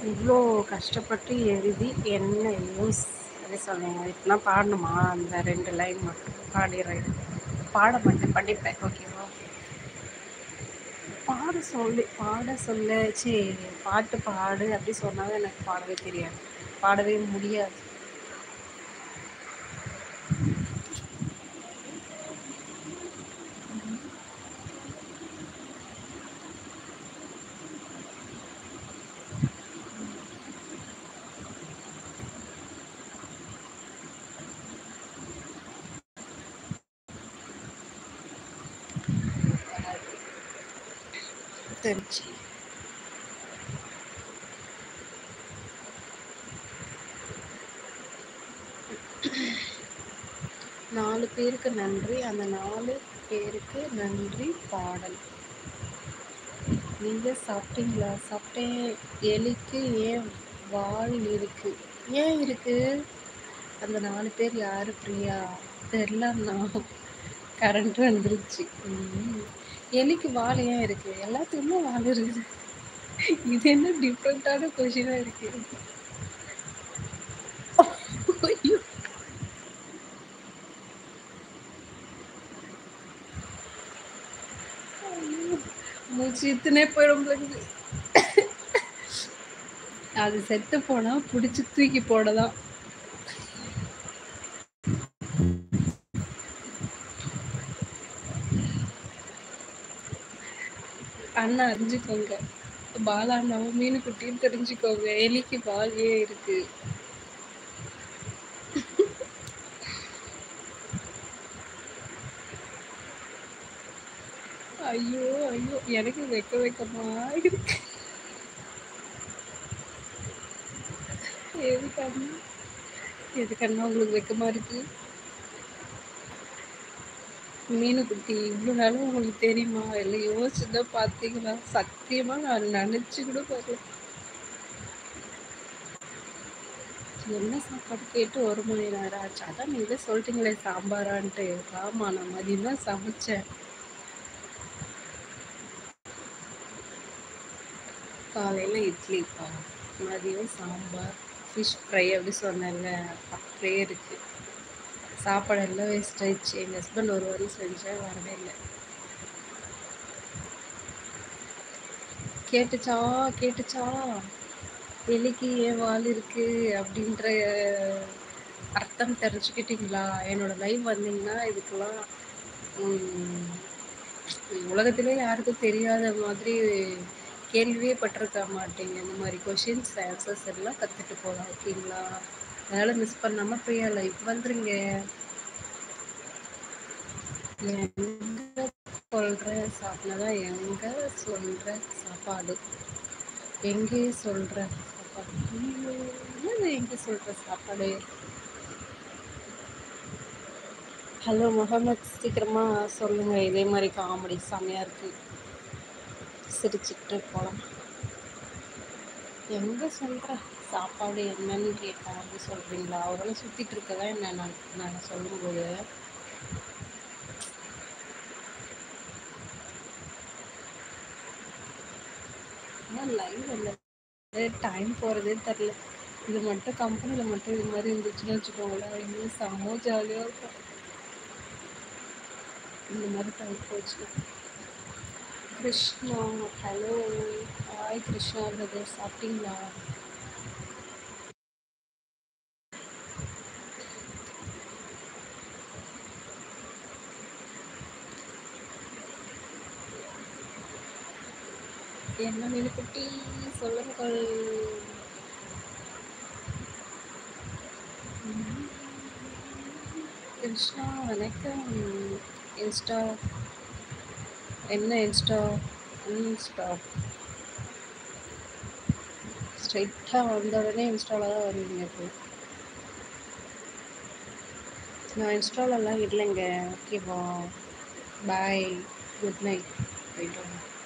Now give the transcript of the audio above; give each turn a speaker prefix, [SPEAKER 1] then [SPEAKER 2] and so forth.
[SPEAKER 1] இவ்வளோ கஷ்டப்பட்டு எழுதி என்ன யூஸ் அப்படி சொன்னீங்க இப்பெல்லாம் பாடணுமா அந்த ரெண்டு லைன் மட்டும் பாடிடுறேன் பாட மாட்டேன் படிப்பேன் ஓகேவா பாட சொல்லி பாட சொல்ல சி பாட்டு பாடு அப்படி சொன்னாலும் எனக்கு பாடவே தெரியாது பாடவே முடியாது திருச்சி நாலு பேருக்கு நன்றி அந்த நாலு பேருக்கு நன்றி பாடல் நீங்க சாப்பிட்டீங்களா சாப்பிட்டேன் எலிக்கு ஏன் வால் இருக்கு ஏன் இருக்கு அந்த நாலு பேர் யாரு பிரியா தெரிலண்ணா கரண்ட் வந்துருச்சு ம். எலிக்கு வால் ஏன் இருக்கு எல்லாத்துக்குமே வால் இருக்குது இது என்ன டிஃப்ரெண்டான கொஷினா இருக்கு ஐயோ. ஐயோ. மூச்சு இத்துனே போயிடும் போல இருக்குது. அது செத்து போனா புடிச்சு தூக்கி போடதான் அண்ணா அறிஞ்சுக்கோங்க பாலா அண்ணாவும் மீன் குட்டியும் தெரிஞ்சுக்கோங்க எலிக்கு வால் ஏன் இருக்கு ஐயோ ஐயோ எனக்கு வெக்க வெக்கமா இருக்கு எதுக்கண்ணா எதுக்கண்ணா உங்களுக்கு வெக்கமா இருக்கு மீனு குட்டி இவ்வளோ நாளும் உங்களுக்கு தெரியுமா இல்லை யோசிச்சுதான் பார்த்தீங்களா சத்தியமா நான் நினைச்சு கூட பார்க்கல என்ன சாப்பாடு கேட்டு ஒரு மணி நேரம் ஆச்சு அதான் நீங்களே சொல்லிட்டீங்களே சாம்பாரான்ட்டு ஆமா நான் மதியம் தான் சமைச்சேன் காலையில் இட்லிப்பா மதியம் சாம்பார் ஃபிஷ் ஃப்ரை அப்படி சொன்னேன்ல அப்படியே இருக்கு சாப்பாடு எல்லாம் வேஸ்ட் ஆயிடுச்சு எங்கள் ஹஸ்பண்ட் ஒரு வாரம் செஞ்சேன் வரவே இல்லை கேட்டுச்சா கேட்டுச்சா எலிக்கு ஏன் வால் இருக்கு அப்படின்ற அர்த்தம் தெரிஞ்சுக்கிட்டீங்களா என்னோட லைவ் வந்தீங்கன்னா இதுக்கெல்லாம் உம், உலகத்திலே யாருக்கும் தெரியாத மாதிரி கேள்வியே பட்டிருக்க மாட்டீங்க இந்த மாதிரி கொஷின்ஸ் ஆன்சர்ஸ் எல்லாம் கற்றுட்டு போகலாம் ஓகேங்களா அதனால் மிஸ் பண்ணாமல் ஃப்ரீயா லைவ் வந்துருங்க எங்க சொல்கிற சாப்பிட்றதா எங்க சொல்கிற சாப்பாடு எங்கே சொல்கிற சாப்பாடு ஐயோ, என்னது எங்கே சொல்கிற சாப்பாடு ஹலோ முகமது சீக்கிரமா சொல்லுங்க இதே மாதிரி காமெடி செம்மையா இருக்கு சிரிச்சுட்டு போகலாம் எங்க சொல்ற சாப்பாடு என்னன்னு கேட்டா அப்படி சொல்றீங்களா அவரோட சுத்திட்டு இருக்கதா என்ன நான் நான் சொல்லும்போது லைவ் இல்லை டைம் போகிறதே தெரில இது மட்டும் கம்பெனியில் மட்டும் இது மாதிரி இருந்துச்சுன்னு வச்சுக்கோங்களேன் இன்னும் செம்ம ஜாலியாக இருக்கும் இந்த மாதிரி டைம் போச்சு Krishna hello hi Krishna brother சாப்பிட்டீங்களா என்ன மீன் குட்டி சொல்லுங்கள் உம், கிருஷ்ணா வணக்கம் இன்ஸ்டா என்ன இன்ஸ்டா இன்ஸ்டா ஸ்ட்ரைட்டாக வந்த உடனே இன்ஸ்டாவில் தான் வருவீங்க இப்போ நான் இன்ஸ்டாலெல்லாம் இல்லைங்க ஓகேவா பாய் குட் நைட் போயிட்டு வாங்க